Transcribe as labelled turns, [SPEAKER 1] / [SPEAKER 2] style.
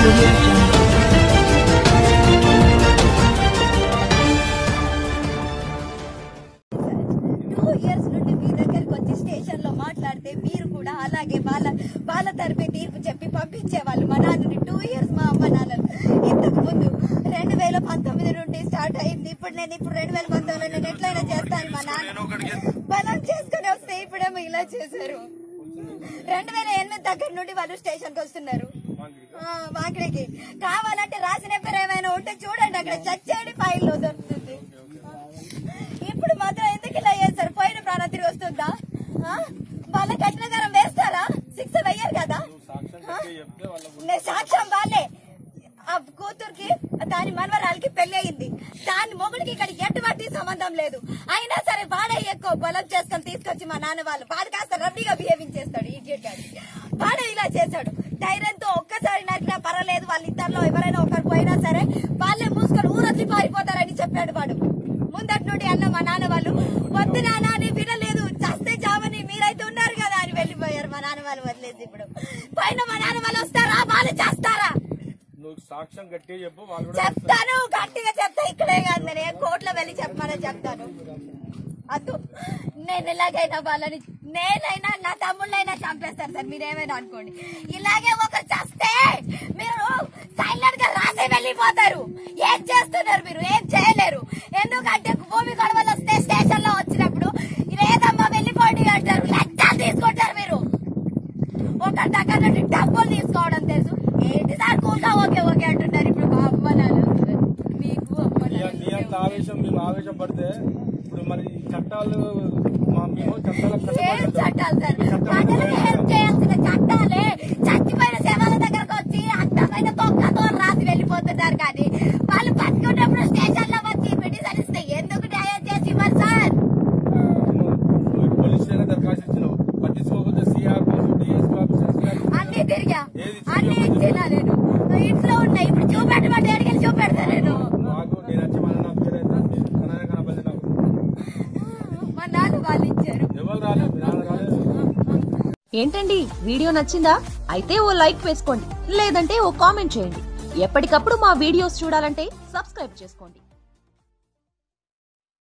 [SPEAKER 1] audio jungle.
[SPEAKER 2] Two years నుండి మీ దగ్గరికి వచ్చి స్టేషన్ లో మాట్లాడితే మీరు కూడా అలాగే వాళ్ళ వాళ్ళ తరపే తీర్పు చెప్పి పంపించేవాళ్ళు మా నాన్నని టూ ఇయర్స్ మా అమ్మ నాన్నలు ఇంతకు ముందు రెండు వేల పంతొమ్మిది నుండి స్టార్ట్ అయింది ఇప్పుడు నేను ఇప్పుడు రెండు వేల పంతొమ్మిది నేను ఎట్లయినా చేస్తాను మా నాన్న బలం చేసుకుని వస్తే ఇప్పుడేమో ఇలా చేశారు రెండు వేల ఎనిమిది దగ్గర నుండి వాళ్ళు స్టేషన్ కి వస్తున్నారు ఆ, వాకిడికి కావాలంటే రాసిన పేరు ఏమైనా ఉంటే చూడండి అక్కడ చెక్ చేయండి ఫైల్లో దొరుకుతుంది ఇప్పుడు మాత్రం ఎందుకు ఇలా చేస్తారు పోయిన ప్రాణం తిరిగి వస్తుందా ఆ? వాళ్ళ కఠినకరం వేస్తారా శిక్ష వెయ్యరు కదా ఆ? నే- సాక్ష్యం వాళ్ళే ఆ కూతురికి దాని మనవరాలకి పెళ్లి అయింది దాని మొగుడికి ఇక్కడ ఎటువంటి సంబంధం లేదు అయినా సరే వాడే ఎక్కువ బలం చేసుకొని తీసుకొచ్చి మా నాన్న వాళ్ళు వాడు కాస్త రఫీగా బిహేవింగ్ చేస్తాడు ఈ గాడి వాడే ఇలా చేశాడు ధైర్యంతో ఒక్కసారి నరికినా పర్వాలేదు వాళ్ళ ఇద్దరిలో ఎవరైనా ఒకరు పోయినా సరే వాళ్ళే మూసుకొని ఊరొచ్చి పారిపోతారని చెప్పాడు వాడు ముందటి నుండి అన్న మా నాన్న వాళ్ళు వద్దు నాన్న అని వినలేదు చస్తే చావని మీరైతే ఉన్నారు కదా అని వెళ్ళిపోయారు మా నాన్న వాళ్ళు వదిలేసి ఇప్పుడు పైన మా నాన్న వాళ్ళు వస్తారా వాళ్ళు చేస్తారా
[SPEAKER 3] నువ్వు సాక్ష్యం గట్టిగా చెప్పు వాళ్ళు కూడా
[SPEAKER 2] చెప్తాను గట్టిగా చెప్తా ఇక్కడే కాదు నేను ఏ కోర్టులో వెళ్ళి చెప్పమని చెప్తాను అద్దు నేను ఎలాగైనా వాళ్ళని నేనైనా నా తమ్ముళ్ళైనా చంపేస్తాను సార్ మీరేమైనా అనుకోండి ఇలాగే ఒక చస్తే మీరు సైలెంట్ గా రాసి వెళ్ళిపోతారు ఏం చేస్తున్నారు మీరు ఏం చేయలేరు ఎందుకంటే భూమి గొడవలు వస్తే స్టేషన్ లో వచ్చినప్పుడు లేదమ్మా వెళ్ళిపోండి అంటారు లెక్కలు తీసుకుంటారు మీరు ఒక దగ్గర నుండి డబ్బులు తీసుకోవడం తెలుసు ఏంటి సార్ కూగా ఓకే ఓకే అంటున్నారు ఇప్పుడు మా అమ్మ నాన్న మీకు అమ్మ
[SPEAKER 3] నీ-
[SPEAKER 2] నాన్న
[SPEAKER 3] నీ అంత ఆవేశం మేము ఆవేశం పడితే ఇప్పుడు మరి ఈ చట్టాలు మా మేము చట్టాలకు
[SPEAKER 2] ఏం
[SPEAKER 3] కట్టుబడి
[SPEAKER 2] చట్టాలు సార్
[SPEAKER 3] చట్టాలు
[SPEAKER 2] ప్రజలకు హెల్ప్ చేయాల్సిన చట్టాలే చచ్చిపోయిన శవాల దగ్గరకు వచ్చి అర్థమైన తొక్కతో రాసి వెళ్ళిపోతున్నారు కానీ వాళ్ళు బతుకున్నప్పుడు స్టేషన్ లో వచ్చి పిటిషన్ ఇస్తే ఎందుకు న్యాయం చేసి ఇవ్వరు సార్
[SPEAKER 3] నువ్వు పోలీస్ స్టేషన్ దరఖాస్తు ఇచ్చినావు పట్టించుకోకపోతే సిఆర్ డిఎస్
[SPEAKER 2] అన్ని తిరిగా అన్ని ఇచ్చినా నేను ఇంట్లో ఉన్నా ఇప్పుడు చూపెట్టమంటే ఎడికెళ్ళి చూపెడతా నేను
[SPEAKER 3] నాకు నేను వచ్చి మన నా పేరు అయితే కనాయ కనపల్లి నాకు
[SPEAKER 2] మా నాన్న వాళ్ళు ఇచ్చారు
[SPEAKER 3] ఎవరు రాలేదు మీ నాన్న రాలేదు
[SPEAKER 4] ఏంటండి వీడియో నచ్చిందా అయితే ఓ లైక్ వేసుకోండి లేదంటే ఓ కామెంట్ చేయండి ఎప్పటికప్పుడు మా వీడియోస్ చూడాలంటే సబ్స్క్రైబ్ చేసుకోండి